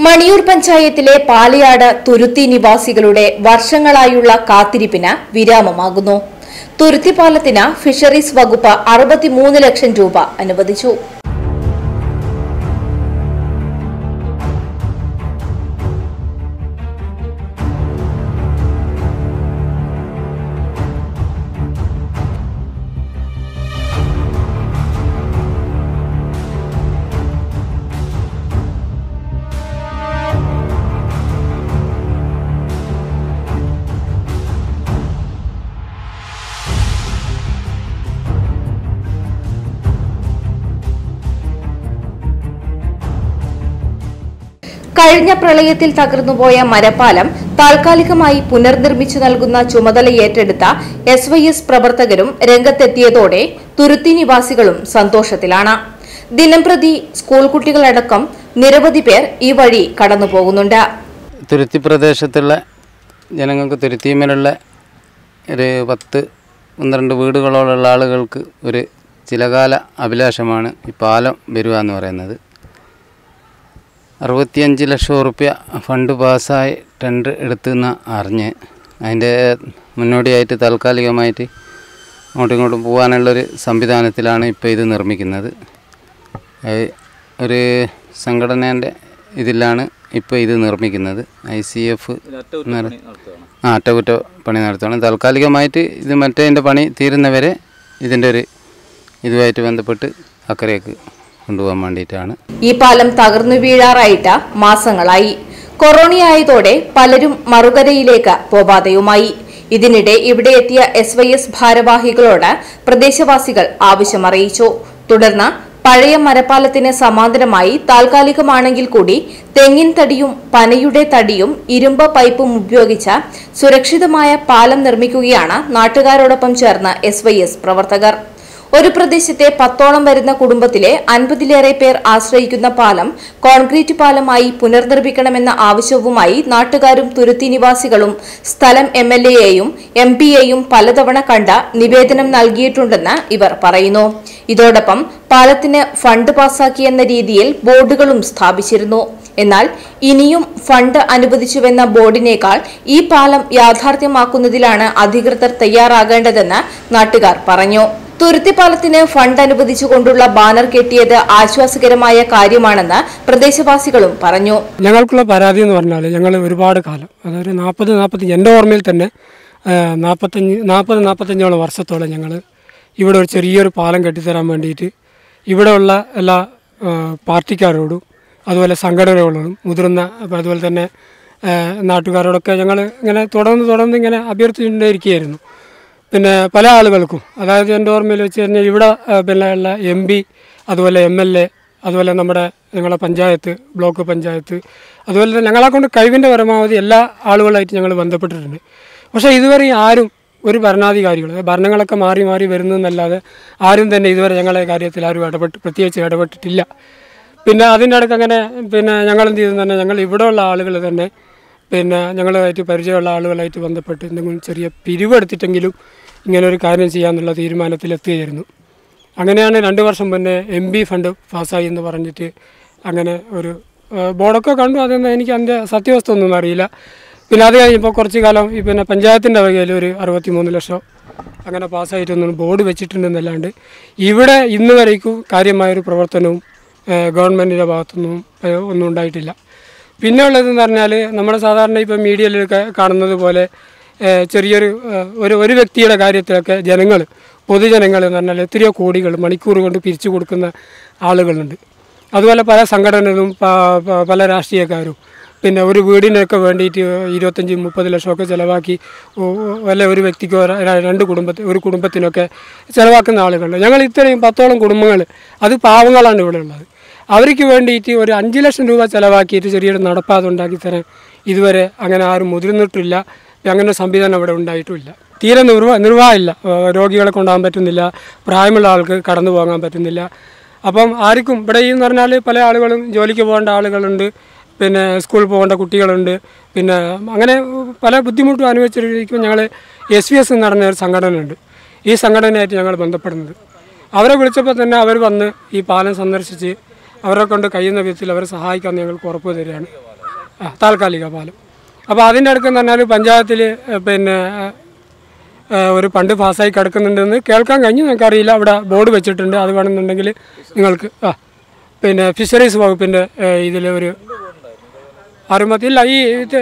മണിയൂർ പഞ്ചായത്തിലെ പാലയാട് തുരുത്തി നിവാസികളുടെ വർഷങ്ങളായുള്ള കാത്തിരിപ്പിന് വിരാമമാകുന്നു തുരുത്തി പാലത്തിന് ഫിഷറീസ് വകുപ്പ് അറുപത്തിമൂന്ന് ലക്ഷം രൂപ അനുവദിച്ചു കഴിഞ്ഞ പ്രളയത്തിൽ തകർന്നുപോയ മരപ്പാലം താൽക്കാലികമായി പുനർനിർമ്മിച്ചു നൽകുന്ന ചുമതല ഏറ്റെടുത്ത എസ് വൈ എസ് പ്രവർത്തകരും രംഗത്തെത്തിയതോടെ തുരുത്തി നിവാസികളും സന്തോഷത്തിലാണ് ദിനംപ്രതി സ്കൂൾ കുട്ടികളടക്കം നിരവധി പേർ ഈ വഴി കടന്നുപോകുന്നുണ്ട് തുരുത്തി പ്രദേശത്തുള്ള ജനങ്ങൾക്ക് തുരുത്തിമേലുള്ള ഒരു പത്ത് പന്ത്രണ്ട് വീടുകളോടുള്ള ആളുകൾക്ക് ഒരു ചിലകാല അഭിലാഷമാണ് ഈ പാലം വരിക എന്ന് പറയുന്നത് അറുപത്തിയഞ്ച് ലക്ഷം ഉറുപ്യ ഫണ്ട് പാസ്സായി ടെൻഡർ എടുത്തെന്ന് അറിഞ്ഞ് അതിൻ്റെ മുന്നോടിയായിട്ട് താൽക്കാലികമായിട്ട് അങ്ങോട്ടും ഇങ്ങോട്ടും പോകാനുള്ളൊരു സംവിധാനത്തിലാണ് ഇപ്പോൾ ഇത് നിർമ്മിക്കുന്നത് അത് ഒരു സംഘടനേൻ്റെ ഇതിലാണ് ഇപ്പോൾ ഇത് നിർമ്മിക്കുന്നത് ഐ സി എഫ് ആ അറ്റകുറ്റ പണി നടത്തുകയാണ് താൽക്കാലികമായിട്ട് ഇത് മറ്റേതിൻ്റെ പണി തീരുന്നവരെ ഇതിൻ്റെ ഒരു ഇതുമായിട്ട് ബന്ധപ്പെട്ട് അക്കരയ്ക്ക് കൊണ്ടുപോകാൻ വേണ്ടിയിട്ടാണ് ഈ പാലം തകർന്നു വീഴാറായിട്ട് മാസങ്ങളായി കൊറോണയായതോടെ പലരും മറുകരയിലേക്ക് പോവാതെയുമായി ഇതിനിടെ ഇവിടെ എത്തിയ എസ് വൈ എസ് ഭാരവാഹികളോട് പ്രദേശവാസികൾ ആവശ്യമറിയിച്ചു തുടർന്ന് പഴയ മരപ്പാലത്തിന് സമാന്തരമായി താൽക്കാലികമാണെങ്കിൽ കൂടി തെങ്ങിൻ തടിയും പനയുടെ തടിയും ഇരുമ്പ് പൈപ്പും ഉപയോഗിച്ച് സുരക്ഷിതമായ പാലം നിർമ്മിക്കുകയാണ് നാട്ടുകാരോടൊപ്പം ചേർന്ന് എസ് വൈ എസ് പ്രവർത്തകർ ഒരു പ്രദേശത്തെ പത്തോളം വരുന്ന കുടുംബത്തിലെ അൻപതിലേറെ പേർ ആശ്രയിക്കുന്ന പാലം കോൺക്രീറ്റ് പാലമായി പുനർനിർമ്മിക്കണമെന്ന ആവശ്യവുമായി നാട്ടുകാരും തുരുത്തി നിവാസികളും സ്ഥലം എം എൽ എയെയും എം പിയെയും പലതവണ കണ്ട നിവേദനം നൽകിയിട്ടുണ്ടെന്ന് ഇവർ പറയുന്നു ഇതോടൊപ്പം പാലത്തിന് ഫണ്ട് പാസാക്കിയെന്ന രീതിയിൽ ബോർഡുകളും സ്ഥാപിച്ചിരുന്നു എന്നാൽ ഇനിയും ഫണ്ട് അനുവദിച്ചുവെന്ന ബോർഡിനേക്കാൾ ഈ പാലം യാഥാർത്ഥ്യമാക്കുന്നതിലാണ് അധികൃതർ തയ്യാറാകേണ്ടതെന്ന് നാട്ടുകാർ പറഞ്ഞു തുരുത്തിപ്പാലത്തിന് ഫണ്ട് അനുവദിച്ചുകൊണ്ടുള്ള ബാനർ കെട്ടിയത് ആശ്വാസകരമായ കാര്യമാണെന്ന് പ്രദേശവാസികളും പറഞ്ഞു ഞങ്ങൾക്കുള്ള പരാതി എന്ന് പറഞ്ഞാൽ ഞങ്ങൾ ഒരുപാട് കാലം അതൊരു നാൽപ്പത് നാൽപ്പത്തഞ്ച് എൻ്റെ ഓർമ്മയിൽ തന്നെ ആ, നാൽപ്പത്തഞ്ച് നാൽപ്പത് നാൽപ്പത്തഞ്ചോളം വർഷത്തോളം ഞങ്ങൾ ഇവിടെ ഒരു ചെറിയൊരു പാലം കെട്ടിത്തരാൻ വേണ്ടിയിട്ട് ഇവിടെയുള്ള എല്ലാ ആ, പാർട്ടിക്കാരോടും അതുപോലെ സംഘടനകളോടും മുതിർന്ന അപ്പോൾ അതുപോലെ തന്നെ ആ, നാട്ടുകാരോടൊക്കെ ഞങ്ങൾ ഇങ്ങനെ തുടർന്ന് തുടർന്ന് ഇങ്ങനെ അഭ്യർത്ഥിച്ചുകൊണ്ടേയിരിക്കുകയായിരുന്നു പിന്നെ പല ആളുകൾക്കും അതായത് എൻ്റെ ഓർമ്മയിൽ വെച്ച് കഴിഞ്ഞാൽ ഇവിടെ ആ, പിന്നെ ഉള്ള എം പി അതുപോലെ എം എൽ എ അതുപോലെ നമ്മുടെ ഞങ്ങളെ പഞ്ചായത്ത് ബ്ലോക്ക് പഞ്ചായത്ത് അതുപോലെ തന്നെ ഞങ്ങളെ കൊണ്ട് കഴിവിൻ്റെ പരമാവധി എല്ലാ ആളുകളായിട്ട് ഞങ്ങൾ ബന്ധപ്പെട്ടിട്ടുണ്ട് പക്ഷേ ഇതുവരെ ആരും ഒരു ഭരണാധികാരികൾ ഭരണങ്ങളൊക്കെ മാറി മാറി വരുന്നതെന്നല്ലാതെ ആരും തന്നെ ഇതുവരെ ഞങ്ങളെ കാര്യത്തിൽ ആരും ഇടപെട്ട് പ്രത്യേകിച്ച് ഇടപെട്ടിട്ടില്ല പിന്നെ അതിൻ്റെ ഇടയ്ക്ക് അങ്ങനെ പിന്നെ ഞങ്ങൾ എന്ത് ചെയ്തു തന്നെ ഞങ്ങൾ ഇവിടെയുള്ള ആളുകൾ തന്നെ പിന്നെ ഞങ്ങളുമായിട്ട് പരിചയമുള്ള ആളുകളായിട്ട് ബന്ധപ്പെട്ട് എന്തെങ്കിലും ചെറിയ പിരിവെടുത്തിട്ടെങ്കിലും ഇങ്ങനെ ഒരു കാര്യം ചെയ്യാമെന്നുള്ള തീരുമാനത്തിലെത്തുകയായിരുന്നു അങ്ങനെയാണ് രണ്ട് വർഷം മുന്നേ എം ബി ഫണ്ട് പാസ്സായി എന്ന് പറഞ്ഞിട്ട് അങ്ങനെ ഒരു ആ, ബോർഡൊക്കെ കണ്ടു അതൊന്നും എനിക്ക് അതിൻ്റെ സത്യാവസ്ഥ ഒന്നും അറിയില്ല പിന്നെ അത് കഴിഞ്ഞപ്പോൾ കുറച്ച് കാലം ഈ പിന്നെ പഞ്ചായത്തിൻ്റെ വകയിൽ ഒരു അറുപത്തി മൂന്ന് ലക്ഷം അങ്ങനെ പാസ്സായിട്ടൊന്നും ബോർഡ് വെച്ചിട്ടുണ്ടെന്നല്ലാണ്ട് ഇവിടെ ഇന്ന് വരേക്കും കാര്യമായൊരു പ്രവർത്തനവും ഗവൺമെൻറ്റിൻ്റെ ഭാഗത്തുനിന്നും ഏ, ഒന്നും ഉണ്ടായിട്ടില്ല പിന്നെ ഉള്ളതെന്ന് പറഞ്ഞാൽ നമ്മൾ സാധാരണ ഇപ്പോൾ മീഡിയയിലൊക്കെ കാണുന്നത് പോലെ ഏഹ്, ചെറിയൊരു ഏഹ്, ഒരു ഒരു വ്യക്തിയുടെ കാര്യത്തിലൊക്കെ ജനങ്ങൾ പൊതുജനങ്ങൾ എന്ന് പറഞ്ഞാൽ എത്രയോ കോടികൾ മണിക്കൂർ കൊണ്ട് പിരിച്ചു കൊടുക്കുന്ന ആളുകളുണ്ട് അതുപോലെ പല സംഘടനകളും പ- പ- പല രാഷ്ട്രീയക്കാരും പിന്നെ ഒരു വീടിനൊക്കെ വേണ്ടിയിട്ട് ഇരുപത്തഞ്ച് മുപ്പത് ലക്ഷമൊക്കെ ചിലവാക്കി ഓ- ഓ- വല്ല ഒരു വ്യക്തിക്കോ ര- ര- രണ്ട് കുടുംബത്തി ഒരു കുടുംബത്തിനൊക്കെ ചിലവാക്കുന്ന ആളുകളുണ്ട് ഞങ്ങൾ ഇത്രയും പത്തോളം കുടുംബങ്ങൾ അത് പാവങ്ങളാണ് ഇവിടെ ഉള്ളത് അവർക്ക് വേണ്ടിയിട്ട് ഒരു അഞ്ച് ലക്ഷം രൂപ ചിലവാക്കിയിട്ട് ചെറിയൊരു നടപ്പാത ഉണ്ടാക്കി തരാൻ ഇതുവരെ അങ്ങനെ ആരും മുതിർന്നിട്ടില്ല അങ്ങനെ ഒരു സംവിധാനം ഇവിടെ ഉണ്ടായിട്ടുമില്ല തീരെ നിർവ നിർവാഹമില്ല ഏഹ് രോഗികളെ കൊണ്ടുപോകാൻ പറ്റുന്നില്ല പ്രായമുള്ള ആൾക്ക് കടന്നു പോകാൻ പറ്റുന്നില്ല അപ്പം ആർക്കും ഇവിടെ ഈ എന്ന് പറഞ്ഞാൽ പല ആളുകളും ജോലിക്ക് പോകേണ്ട ആളുകളുണ്ട് പിന്നെ സ്കൂളിൽ പോകേണ്ട കുട്ടികളുണ്ട് പിന്നെ അങ്ങനെ പല ബുദ്ധിമുട്ടും അനുഭവിച്ചിരിക്കും ഞങ്ങൾ എസ് വി എസ് എന്ന് പറഞ്ഞ ഒരു സംഘടനയുണ്ട് ഈ സംഘടനയായിട്ട് ഞങ്ങൾ ബന്ധപ്പെടുന്നത് അവരെ വിളിച്ചപ്പോൾ തന്നെ അവർ വന്ന് ഈ പാലം സന്ദർശിച്ച് അവരെ കൊണ്ട് കഴിയുന്ന വിധത്തിൽ അവരെ സഹായിക്കാമെന്ന് ഞങ്ങൾക്ക് ഉറപ്പ് തരികയാണ് ആ താൽക്കാലിക പാലം അപ്പോൾ അതിൻ്റെ അടുക്കെന്ന് പറഞ്ഞാൽ പഞ്ചായത്തിൽ പിന്നെ ആ, ഒരു ഫണ്ട് പാസ്സായി കിടക്കുന്നുണ്ടെന്ന് കേൾക്കാൻ കഴിഞ്ഞു ഞങ്ങൾക്കറിയില്ല അവിടെ ബോർഡ് വെച്ചിട്ടുണ്ട് അത് വേണമെന്നുണ്ടെങ്കിൽ നിങ്ങൾക്ക് ആ പിന്നെ ഫിഷറീസ് വകുപ്പിൻ്റെ ഇതിൽ ഒരു അറുപത്തി ഇല്ല ഈ ഇത്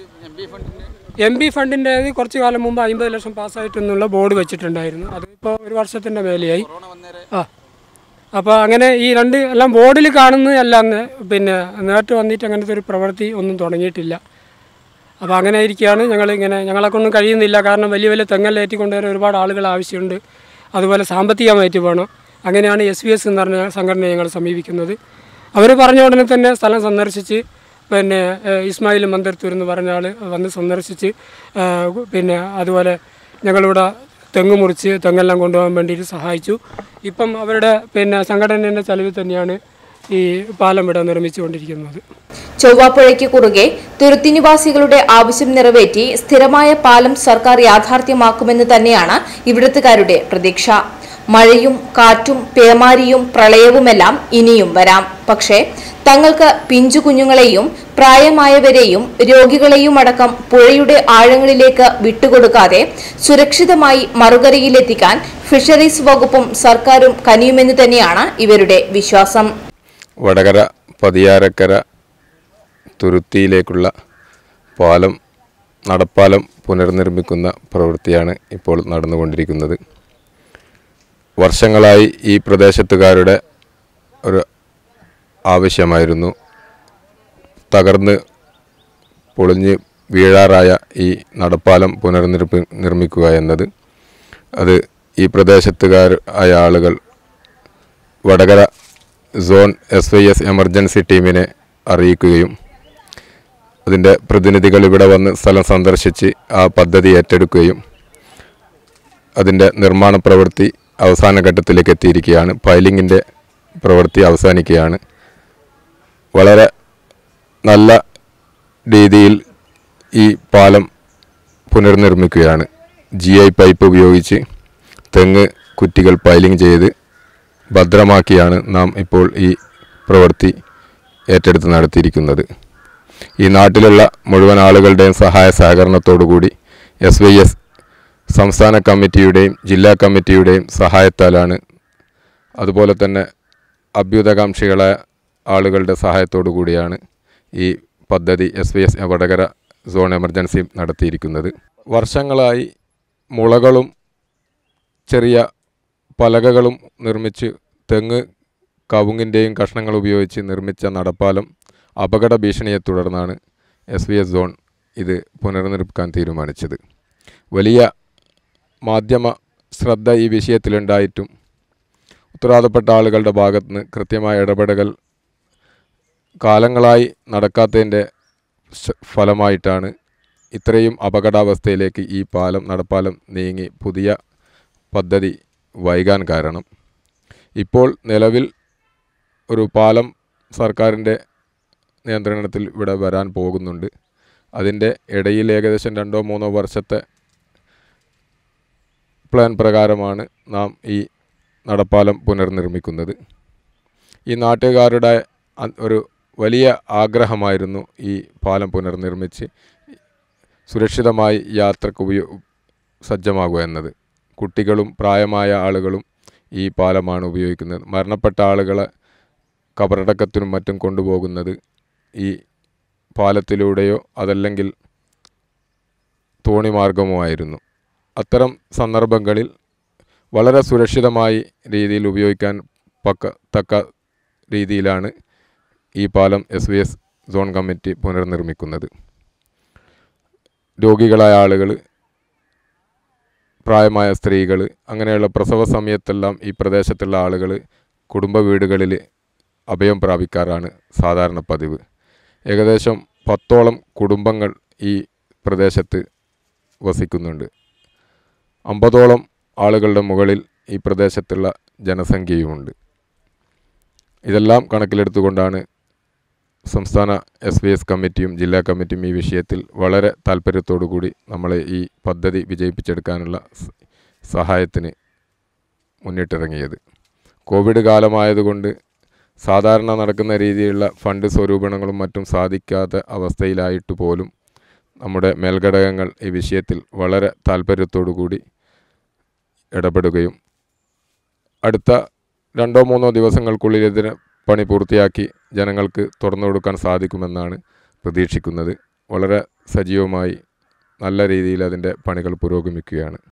എം ബി ഫണ്ടിൻ്റെ കുറച്ച് കാലം മുമ്പ് അമ്പത് ലക്ഷം പാസ്സായിട്ടെന്നുള്ള ബോർഡ് വെച്ചിട്ടുണ്ടായിരുന്നു അതിപ്പോൾ ഒരു വർഷത്തിൻ്റെ മേലെയായി ആ അപ്പോൾ അങ്ങനെ ഈ രണ്ട് എല്ലാം ബോർഡിൽ കാണുന്നതല്ല അന്ന് പിന്നെ നേരിട്ട് വന്നിട്ട് അങ്ങനത്തെ ഒരു പ്രവൃത്തി ഒന്നും തുടങ്ങിയിട്ടില്ല അപ്പോൾ അങ്ങനെ ഇരിക്കുകയാണ് ഞങ്ങൾ ഇങ്ങനെ ഞങ്ങളെക്കൊന്നും കഴിയുന്നില്ല കാരണം വലിയ വലിയ തെങ്ങെല്ലാം ഏറ്റിക്കൊണ്ടുവരാൻ ഒരുപാട് ആളുകൾ ആവശ്യമുണ്ട് അതുപോലെ സാമ്പത്തികമായിട്ട് വേണം അങ്ങനെയാണ് എസ് വി എസ് എന്ന് പറഞ്ഞ സംഘടനയെ ഞങ്ങൾ സമീപിക്കുന്നത് അവർ പറഞ്ഞ ഉടനെ തന്നെ സ്ഥലം സന്ദർശിച്ച് പിന്നെ ഏഹ്, ഇസ്മായിൽ മന്ദർത്തൂർ എന്ന് പറഞ്ഞ ആൾ വന്ന് സന്ദർശിച്ച് ഏഹ്, പിന്നെ അതുപോലെ ഞങ്ങളിവിടെ തെങ്ങ് മുറിച്ച് തെങ്ങെല്ലാം കൊണ്ടുപോകാൻ വേണ്ടിയിട്ട് സഹായിച്ചു ഇപ്പം അവരുടെ പിന്നെ സംഘടനയുടെ ചെലവിൽ തന്നെയാണ് ഈ പാലം ഇവിടെ നിർമ്മിച്ചുകൊണ്ടിരിക്കുന്നത് ചൊവ്വാപ്പുഴയ്ക്ക് കുറുകെ തുരുത്തി നിവാസികളുടെ ആവശ്യം നിറവേറ്റി സ്ഥിരമായ പാലം സർക്കാർ യാഥാർത്ഥ്യമാക്കുമെന്ന് തന്നെയാണ് ഇവിടത്തുകാരുടെ പ്രതീക്ഷ മഴയും കാറ്റും പേമാരിയും പ്രളയവുമെല്ലാം ഇനിയും വരാം പക്ഷേ തങ്ങൾക്ക് പിഞ്ചു കുഞ്ഞുങ്ങളെയും പ്രായമായവരെയും രോഗികളെയും അടക്കം പുഴയുടെ ആഴങ്ങളിലേക്ക് വിട്ടുകൊടുക്കാതെ സുരക്ഷിതമായി മറുകരയിലെത്തിക്കാൻ ഫിഷറീസ് വകുപ്പും സർക്കാരും കനിയുമെന്ന് തന്നെയാണ് ഇവരുടെ വിശ്വാസം വടകര പതിയാരക്കര തുരുത്തിയിലേക്കുള്ള പാലം നടപ്പാലം പുനർനിർമ്മിക്കുന്ന പ്രവൃത്തിയാണ് ഇപ്പോൾ നടന്നുകൊണ്ടിരിക്കുന്നത് വർഷങ്ങളായി ഈ പ്രദേശത്തുകാരുടെ ഒരു ആവശ്യമായിരുന്നു തകർന്ന് പൊളിഞ്ഞ് വീഴാറായ ഈ നടപ്പാലം പുനർനിർമ്മി നിർമ്മിക്കുക എന്നത് അത് ഈ പ്രദേശത്തുകാർ ആയ ആളുകൾ Vadakara zone S I S emergency ടീമിനെ അറിയിക്കുകയും അതിൻ്റെ പ്രതിനിധികൾ ഇവിടെ വന്ന് സ്ഥലം സന്ദർശിച്ച് ആ പദ്ധതി ഏറ്റെടുക്കുകയും അതിൻ്റെ നിർമ്മാണ പ്രവൃത്തി അവസാന ഘട്ടത്തിലേക്ക് എത്തിയിരിക്കുകയാണ് പൈലിങ്ങിൻ്റെ പ്രവൃത്തി അവസാനിക്കുകയാണ് വളരെ നല്ല രീതിയിൽ ഈ പാലം പുനർനിർമ്മിക്കുകയാണ് ജി ഐ പൈപ്പ് ഉപയോഗിച്ച് തെങ്ങ് കുറ്റികൾ പൈലിംഗ് ചെയ്ത് ഭദ്രമാക്കിയാണ് നാം ഇപ്പോൾ ഈ പ്രവൃത്തി ഏറ്റെടുത്ത് നടത്തിയിരിക്കുന്നത് ഈ നാട്ടിലുള്ള മുഴുവൻ ആളുകളുടെയും സഹായ സഹകരണത്തോടുകൂടി എസ് വൈ എസ് സംസ്ഥാന കമ്മിറ്റിയുടെയും ജില്ലാ കമ്മിറ്റിയുടെയും സഹായത്താലാണ് അതുപോലെ തന്നെ അഭ്യുതകാംക്ഷികളായ ആളുകളുടെ സഹായത്തോടു കൂടിയാണ് ഈ പദ്ധതി S V S Vadakara zone emergency നടത്തിയിരിക്കുന്നത് വർഷങ്ങളായി മുളകളും ചെറിയ പലകകളും നിർമ്മിച്ച് തെങ്ങ് കവുങ്ങിൻ്റെയും കഷ്ണങ്ങൾ ഉപയോഗിച്ച് നിർമ്മിച്ച നടപ്പാലം അപകട ഭീഷണിയെ തുടർന്നാണ് എസ് വി എസ് സോൺ ഇത് പുനർനിർമ്മിക്കാൻ തീരുമാനിച്ചത് വലിയ മാധ്യമ ശ്രദ്ധ ഈ വിഷയത്തിലുണ്ടായിട്ടും ഉത്തരവാദപ്പെട്ട ആളുകളുടെ ഭാഗത്ത് നിന്ന് കൃത്യമായ ഇടപെടൽ കാലങ്ങളായി നടക്കാത്തതിൻ്റെ ശ- ഫലമായിട്ടാണ് ഇത്രയും അപകടാവസ്ഥയിലേക്ക് ഈ പാലം നടപ്പാലം നീങ്ങി പുതിയ പദ്ധതി വൈകാൻ കാരണം ഇപ്പോൾ നിലവിൽ ഒരു പാലം സർക്കാരിൻ്റെ നിയന്ത്രണത്തിൽ ഇവിടെ വരാൻ പോകുന്നുണ്ട് അതിൻ്റെ ഇടയിൽ ഏകദേശം രണ്ടോ മൂന്നോ വർഷത്തെ പ്ലാൻ പ്രകാരമാണ് നാം ഈ നടപ്പാലം പുനർനിർമ്മിക്കുന്നത് ഈ നാട്ടുകാരുടെ അ- ഒരു വലിയ ആഗ്രഹമായിരുന്നു ഈ പാലം പുനർനിർമ്മിച്ച് സുരക്ഷിതമായി യാത്രക്ക് ഉപയോ സജ്ജമാകുക എന്നത് കുട്ടികളും പ്രായമായ ആളുകളും ഈ പാലമാണ് ഉപയോഗിക്കുന്നത് മരണപ്പെട്ട ആളുകളെ കബറടക്കത്തിനും മറ്റും കൊണ്ടുപോകുന്നത് ഈ പാലത്തിലൂടെയോ അതല്ലെങ്കിൽ തോണി മാർഗമോ ആയിരുന്നു അത്തരം സന്ദർഭങ്ങളിൽ വളരെ സുരക്ഷിതമായി രീതിയിൽ ഉപയോഗിക്കാൻ പക്ക തക്ക രീതിയിലാണ് ഈ പാലം S V S zone committee പുനർനിർമ്മിക്കുന്നത് രോഗികളായ ആളുകൾ പ്രായമായ സ്ത്രീകൾ അങ്ങനെയുള്ള പ്രസവ സമയത്തെല്ലാം ഈ പ്രദേശത്തുള്ള ആളുകൾ കുടുംബ വീടുകളിൽ അഭയം പ്രാപിക്കാറാണ് സാധാരണ പതിവ് ഏകദേശം പത്തോളം കുടുംബങ്ങൾ ഈ പ്രദേശത്ത് വസിക്കുന്നുണ്ട് അമ്പതോളം ആളുകളുടെ മുകളിൽ ഈ പ്രദേശത്തുള്ള ജനസംഖ്യയുമുണ്ട് ഇതെല്ലാം കണക്കിലെടുത്തുകൊണ്ടാണ് സംസ്ഥാന എസ് വി എസ് കമ്മിറ്റിയും ജില്ലാ കമ്മിറ്റിയും ഈ വിഷയത്തിൽ വളരെ താല്പര്യത്തോടു കൂടി നമ്മളെ ഈ പദ്ധതി വിജയിപ്പിച്ചെടുക്കാനുള്ള സ- സഹായത്തിന് മുന്നിട്ടിറങ്ങിയത് കോവിഡ് കാലമായതുകൊണ്ട് സാധാരണ നടക്കുന്ന രീതിയിലുള്ള ഫണ്ട് സ്വരൂപണങ്ങളും മറ്റും സാധിക്കാത്ത അവസ്ഥയിലായിട്ട് പോലും നമ്മുടെ മേൽഘടകങ്ങൾ ഈ വിഷയത്തിൽ വളരെ താല്പര്യത്തോടു കൂടി ഇടപെടുകയും അടുത്ത രണ്ടോ മൂന്നോ ദിവസങ്ങൾക്കുള്ളിൽ ഇതിന് പണി പൂർത്തിയാക്കി ജനങ്ങൾക്ക് തുറന്നു കൊടുക്കാൻ സാധിക്കുമെന്നാണ് പ്രതീക്ഷിക്കുന്നത് വളരെ സജീവമായി നല്ല രീതിയിൽ അതിൻ്റെ പണികൾ പുരോഗമിക്കുകയാണ്